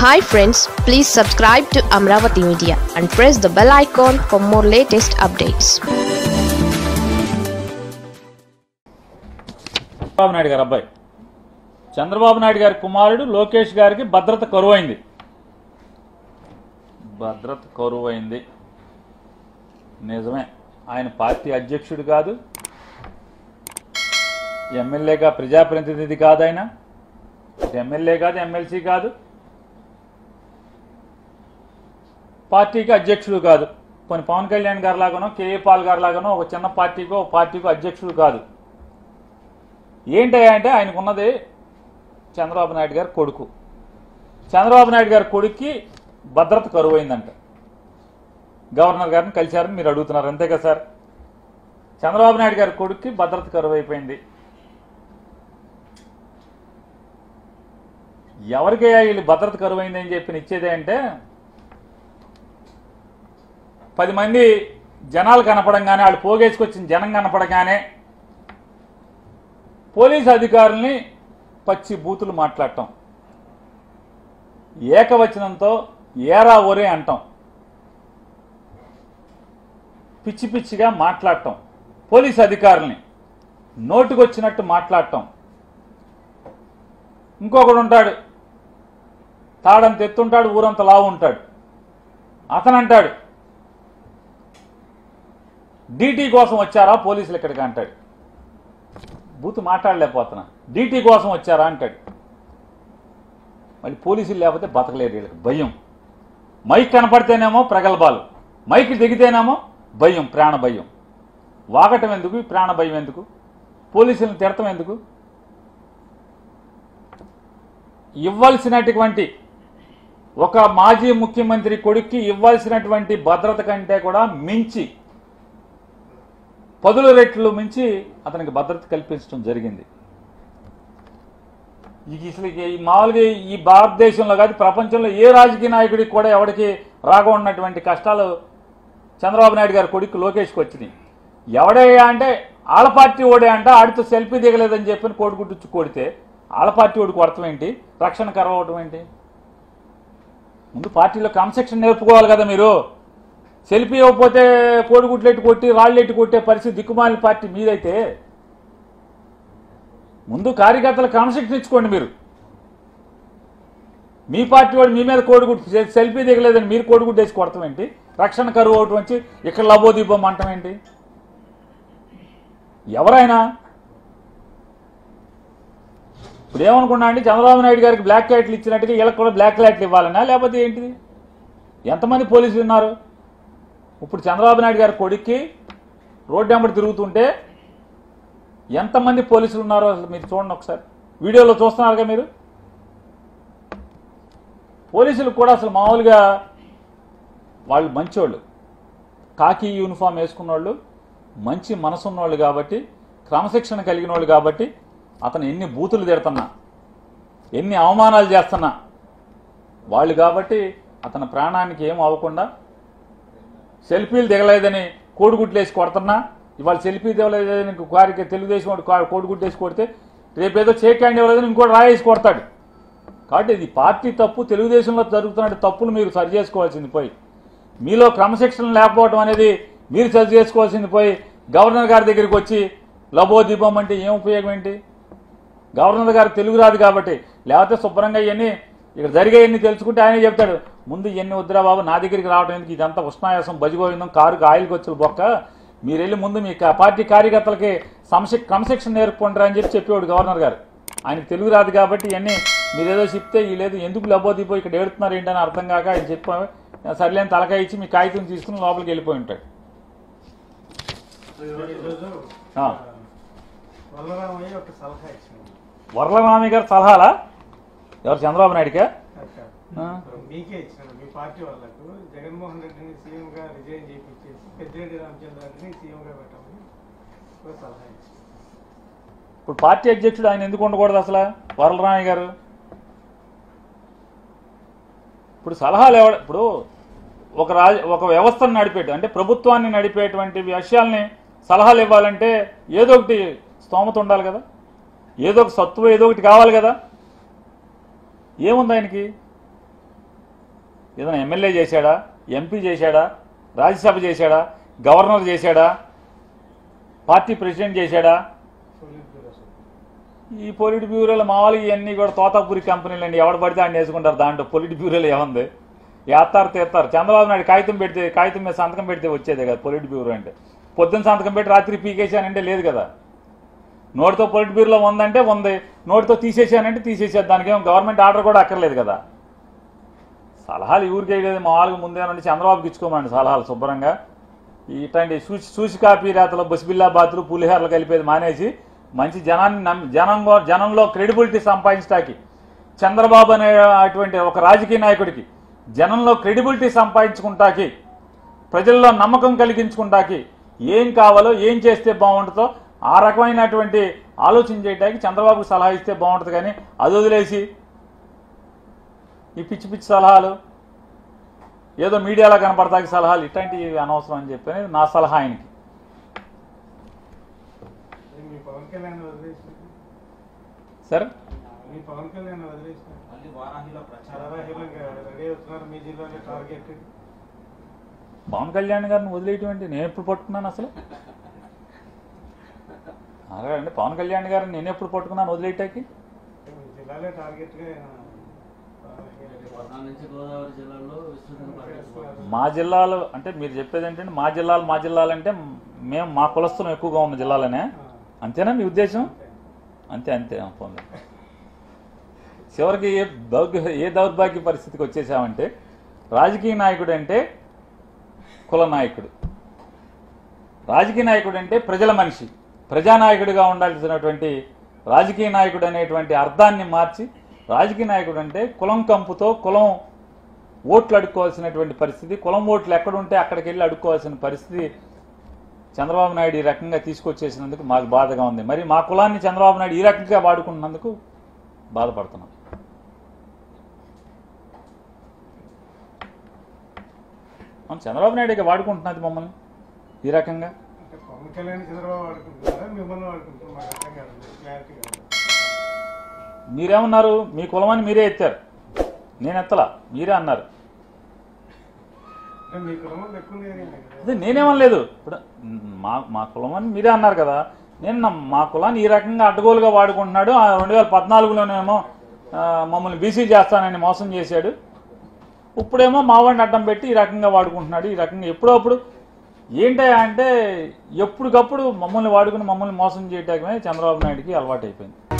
Hi friends please subscribe to Amaravati media and press the bell icon for more latest updates Chandrababu Naidu garu అబ్బాయి చంద్రబాబు నాయుడు గారి కుమారుడు లోకేష్ గారికి భద్రత కరువైంది భద్రత కరువైంది నిజమే ఆయన పార్టీ అధ్యక్షుడు కాదు ఎమ్మెల్యేగా ప్రజాప్రతినిధి కాదు ఆయన ఎమ్మెల్యే కాదు ఎమ్మెల్సీ కాదు పార్టీకి అధ్యక్షుడు కాదు కొన్ని పవన్ కళ్యాణ్ గారు లాగానో కేఏ పాల్ గారు లాగానో ఒక చిన్న పార్టీకో ఒక పార్టీకో అధ్యక్షుడు కాదు ఏంటయ్యా అంటే ఆయనకున్నది చంద్రబాబు నాయుడు గారి కొడుకు చంద్రబాబు నాయుడు గారి కొడుక్కి భద్రత కరువైందంట గవర్నర్ గారిని కలిశారని మీరు అడుగుతున్నారు అంతే కదా సార్ చంద్రబాబు నాయుడు గారి కొడుక్కి భద్రత కరువైపోయింది ఎవరికయ్యా వీళ్ళు భద్రత కరువైంది అని చెప్పి ఇచ్చేది అంటే పది మంది జనాలు కనపడంగానే వాళ్ళు పోగేసుకొచ్చిన జనం కనపడగానే పోలీసు అధికారుల్ని పచ్చి బూతులు మాట్లాడటం ఏకవచనంతో ఏరా ఒరే అంటాం పిచ్చి పిచ్చిగా మాట్లాడటం పోలీసు అధికారుల్ని నోటుకొచ్చినట్టు మాట్లాడటం ఇంకొకడు ఉంటాడు తాడంత ఎత్తుంటాడు ఊరంత లావు ఉంటాడు అతను అంటాడు డీటీ కోసం వచ్చారా పోలీసులు ఇక్కడికి అంటాడు బూత్ మాట్లాడలేకపోతున్నా డీటీ కోసం వచ్చారా అంటాడు మళ్ళీ పోలీసులు లేకపోతే బతకలేరు వీళ్ళకి భయం మైక్ కనపడితేనేమో ప్రగల్భాలు మైక్ దిగితేనేమో భయం ప్రాణ భయం వాగటం ఎందుకు ఈ ప్రాణ భయం ఎందుకు పోలీసులను తిడటం ఎందుకు ఇవ్వాల్సినటువంటి ఒక మాజీ ముఖ్యమంత్రి కొడుక్కి ఇవ్వాల్సినటువంటి భద్రత కంటే కూడా మించి పదుల రెట్లు మించి అతనికి భద్రత కల్పించడం జరిగింది ఈ అసలు ఈ మామూలుగా ఈ భారతదేశంలో కాదు ప్రపంచంలో ఏ రాజకీయ నాయకుడికి కూడా ఎవరికి రాకున్నటువంటి కష్టాలు చంద్రబాబు నాయుడు గారి కొడుకు లోకేష్కి వచ్చినాయి ఎవడయ్యా అంటే ఆళ్ళ పార్టీ ఓడే అంట ఆడితో సెల్ఫీ దిగలేదని చెప్పి కోడిగుడ్డు కొడితే ఆళ్ళ పార్టీ ఓడి కొడతాం ఏంటి రక్షణ కరవటం ఏంటి ముందు పార్టీలో క్రమశిక్షణ నేర్పుకోవాలి కదా మీరు సెల్ఫీ ఇవ్వకపోతే కోడిగుడ్లెట్టు కొట్టి రాళ్ళెట్టు కొట్టే పరిస్థితి దిక్కుమాలిన పార్టీ మీదైతే ముందు కార్యకర్తలు క్రమశిక్షణ ఇచ్చుకోండి మీరు మీ పార్టీ వాడు మీ మీద కోడిగుడ్డు సె- సెల్ఫీ దిగలేదని మీరు కోడిగుడ్డు వేసి కొడతాం ఏంటి రక్షణ కరువు అవటం వచ్చి ఇక్కడ లబోదీపం అంటాం ఏంటి ఎవరైనా ఇప్పుడు ఏమనుకున్నా అండి చంద్రబాబు నాయుడు గారికి బ్లాక్ లైట్లు ఇచ్చినట్టుగా వీళ్ళకి కూడా బ్లాక్ లైట్లు ఇవ్వాలనా లేకపోతే ఏంటిది ఎంతమంది పోలీసులు ఉన్నారు ఇప్పుడు చంద్రబాబు నాయుడు గారి కొడుక్కి రోడ్డు వెంబడి తిరుగుతుంటే ఎంతమంది పోలీసులు ఉన్నారో అసలు మీరు చూడండి ఒకసారి వీడియోలో చూస్తున్నారుగా మీరు పోలీసులు కూడా అసలు మామూలుగా వాళ్ళు మంచోళ్ళు కాకి యూనిఫామ్ వేసుకున్న వాళ్ళు మంచి మనసు ఉన్నోళ్ళు కాబట్టి క్రమశిక్షణ కలిగిన వాళ్ళు కాబట్టి అతను ఎన్ని బూతులు తిడుతున్నా ఎన్ని అవమానాలు చేస్తున్నా వాళ్ళు కాబట్టి అతని ప్రాణానికి ఏం అవ్వకుండా సెల్ఫీలు దిగలేదని కోడిగుడ్లు వేసి కొడుతున్నా ఇవాళ సెల్ఫీ దిగలేదని వారికి తెలుగుదేశం వాడు కా- కోడిగుడ్లు వేసి కొడితే రేపేదో చేక్ హ్యాండ్ ఇవ్వలేదని ఇంకోటి రాయేసి కొడతాడు కాబట్టి ఇది పార్టీ తప్పు తెలుగుదేశంలో జరుగుతున్న తప్పులు మీరు సరి చేసుకోవాల్సింది పోయి మీలో క్రమశిక్షణ లేకపోవడం అనేది మీరు సరి చేసుకోవాల్సింది పోయి గవర్నర్ గారి దగ్గరికి వచ్చి లబోదీపం అంటే ఏం ఉపయోగం ఏంటి గవర్నర్ గారు తెలుగు రాదు కాబట్టి లేకపోతే శుభ్రంగా ఇవన్నీ ఇక్కడ జరిగేవన్నీ తెలుసుకుంటే ఆయనే చెప్తాడు ముందు ఇవన్నీ వద్దురా బాబు నా దగ్గరికి రావడం ఎందుకు ఇదంతా ఉష్ణాయాసం బజిగోవిందం కారుకి ఆయిల్కి వచ్చి బొక్క మీరు వెళ్ళి ముందు మీ కా- పార్టీ కార్యకర్తలకి సంశ క్రమశిక్షణ నేర్పుకుంటారా అని చెప్పి చెప్పేవాడు గవర్నర్ గారు ఆయనకు తెలుగు రాదు కాబట్టి ఇవన్నీ మీరు ఏదో చెప్తే ఈ లేదు ఎందుకు లబోదీపో ఇక్కడ ఏడుతున్నారు ఏంటని అర్థం కాక ఆయన చెప్పి సర్లేని తలకాయ ఇచ్చి మీ కాగితం తీసుకుని లోపలికి వెళ్ళిపోయి ఉంటాడు ఈరోజు ఆ. వల్లరామయ్య ఒక సలహా ఇచ్చింది వరలరామి గారు సలహాలా ఎవరు చంద్రబాబు నాయుడుకా అక్క, ఆ. మీకే ఇచ్చాను మీ పార్టీ వాళ్ళకు జగన్మోహన్ రెడ్డిని సీఎం గా రిజైన్ చేయించేసి పెద్దిరెడ్డి రామచంద్రారెడ్డిని సీఎం గా పెట్టమని ఒక సలహా ఇచ్చింది ఇప్పుడు పార్టీ అధ్యక్షుడు ఆయన ఎందుకు ఉండకూడదు అసలు వరలరామయ్య గారు ఇప్పుడు సలహాలు ఎవడ ఇప్పుడు ఒక రాజ ఒక వ్యవస్థను నడిపేటు అంటే ప్రభుత్వాన్ని నడిపేటువంటి విషయాల్ని సలహాలు ఇవ్వాలంటే ఏదో ఒకటి స్తోమత ఉండాలి కదా ఏదో ఒక సత్తువ ఏదో ఒకటి కావాలి కదా ఏముంది ఆయనకి ఏదైనా ఎమ్మెల్యే చేశాడా ఎంపీ చేశాడా రాజ్యసభ చేశాడా గవర్నర్ చేశాడా పార్టీ ప్రెసిడెంట్ చేశాడా సోలిడ్ బ్యూరో సార్. ఈ పొలిట్ బ్యూరోలు మామూలుగా ఇవన్నీ కూడా తోతాపూరి కంపెనీలు అండి ఎవడు పడితే ఆయన వేసుకుంటారు దాంట్లో పొలిట్ బ్యూరోలు ఏముంది వేస్తారు తీస్తారు చంద్రబాబు నాయుడు కాగితం పెడితే కాగితం మీద సంతకం పెడితే వచ్చేదే కదా పొలిట్ బ్యూరో అంటే పొద్దున్న సంతకం పెట్టి రాత్రి పీకేసానంటే లేదు కదా నోటితో పొలిట్ బ్యూరోలో ఉందంటే ఉంది నోటితో తీసేసానంటే తీసేసారు దానికి ఏమో గవర్నమెంట్ ఆర్డర్ కూడా అక్కర్లేదు కదా సలహాలు ఊరికే లేదు మామూలుగా ముందే నుండి చంద్రబాబుకి ఇచ్చుకోమండి సలహాలు శుభ్రంగా ఇట్లాంటి సూచి సూచి కాపీ రేతలు బసిబిల్లా బాతులు పులిహోరలు కలిపేది మానేసి మంచి జనాన్ని నమ్మి జనం జనంలో క్రెడిబిలిటీ సంపాదించడానికి చంద్రబాబు అనే అటువంటి ఒక రాజకీయ నాయకుడికి జనంలో క్రెడిబిలిటీ సంపాదించుకుంటాకి ప్రజల్లో నమ్మకం కలిగించుకుంటాకి ఏం కావాలో ఏం చేస్తే బాగుంటుందో ఆ రకమైనటువంటి ఆలోచన చేయడానికి చంద్రబాబుకు సలహా ఇస్తే బాగుంటుంది కానీ అది వదిలేసి ఈ పిచ్చి పిచ్చి సలహాలు ఏదో మీడియాలో కనపడతాకి సలహాలు ఇట్లాంటివి అనవసరం అని చెప్పి నా సలహా ఆయనకి అది మీ పవన్ కళ్యాణ్ వదిలేసిన సరే మీ పవన్ కళ్యాణ్ వదిలేసిన మళ్ళీ వారాహిలో ప్రచారం చాలా హీరోగా రెడీ అవుతున్నారు మీ జిల్లాలో టార్గెట్ పవన్ కళ్యాణ్ గారిని వదిలేటువంటి నేను ఎప్పుడు పట్టుకున్నాను అసలు అలాగే అండి పవన్ కళ్యాణ్ గారిని నేను ఎప్పుడు పట్టుకున్నాను వదిలేయటానికి మీ జిల్లాలో టార్గెట్ గా ఆయన, ఆ, పద్నాలుగు నుంచి గోదావరి జిల్లాలో విస్తృతంగా పర్యటిస్తున్నారు మా జిల్లాలో అంటే మీరు చెప్పేది ఏంటంటే మా జిల్లాలు మా జిల్లాలు అంటే మేము మా కులస్తులం ఎక్కువగా ఉన్న జిల్లాలనే అంతేనా మీ ఉద్దేశం అంతే అంతే ఆ, పోన్లే చివరికి ఏ దౌర్భ ఏ దౌర్భాగ్య పరిస్థితికి వచ్చేసామంటే రాజకీయ నాయకుడు అంటే కుల నాయకుడు రాజకీయ నాయకుడు అంటే ప్రజల మనిషి ప్రజానాయకుడిగా ఉండాల్సినటువంటి రాజకీయ నాయకుడు అనేటువంటి అర్థాన్ని మార్చి రాజకీయ నాయకుడు అంటే కులం కంపుతో కులం ఓట్లు అడుక్కోవాల్సినటువంటి పరిస్థితి కులం ఓట్లు ఎక్కడుంటే అక్కడికి వెళ్ళి అడుక్కోవాల్సిన పరిస్థితి చంద్రబాబు నాయుడు ఈ రకంగా తీసుకొచ్చేసినందుకు మాకు బాధగా ఉంది మరి మా కులాన్ని చంద్రబాబు నాయుడు ఈ రకంగా వాడుకుంటున్నందుకు బాధపడుతున్నాం అవును చంద్రబాబు నాయుడు వాడుకుంటున్నది మమ్మల్ని ఈ రకంగా అంటే పవన్ కళ్యాణ్ చంద్రబాబు ఆడుకుంటున్నారా మిమ్మల్ని ఆడుకుంటున్నారు మాకు అర్థం కాదు క్లారిటీ కాదు మీరేమన్నారు మీ కులమని మీరే ఎత్తారు నేను ఎత్తలా మీరే అన్నారు అంటే మీ కుటుంబం ఎక్కువ లేదు కదా అదే నేనేమనలేదు ఇప్పుడు మా మా కులం అని మీరే అన్నారు కదా నేను నా- మా కులాన్ని ఈ రకంగా అడ్డగోలుగా వాడుకుంటున్నాడు ఆ రెండు వేల పద్నాలుగులోనేమో ఆ, మమ్మల్ని బీసీ చేస్తానని మోసం చేశాడు ఇప్పుడేమో మావాడిని అడ్డం పెట్టి ఈ రకంగా వాడుకుంటున్నాడు ఈ రకంగా ఎప్పుడో అప్పుడు ఏంటయ్యా అంటే ఎప్పటికప్పుడు మమ్మల్ని వాడుకుని మమ్మల్ని మోసం చేయటమే చంద్రబాబు నాయుడుకి అలవాటు అయిపోయింది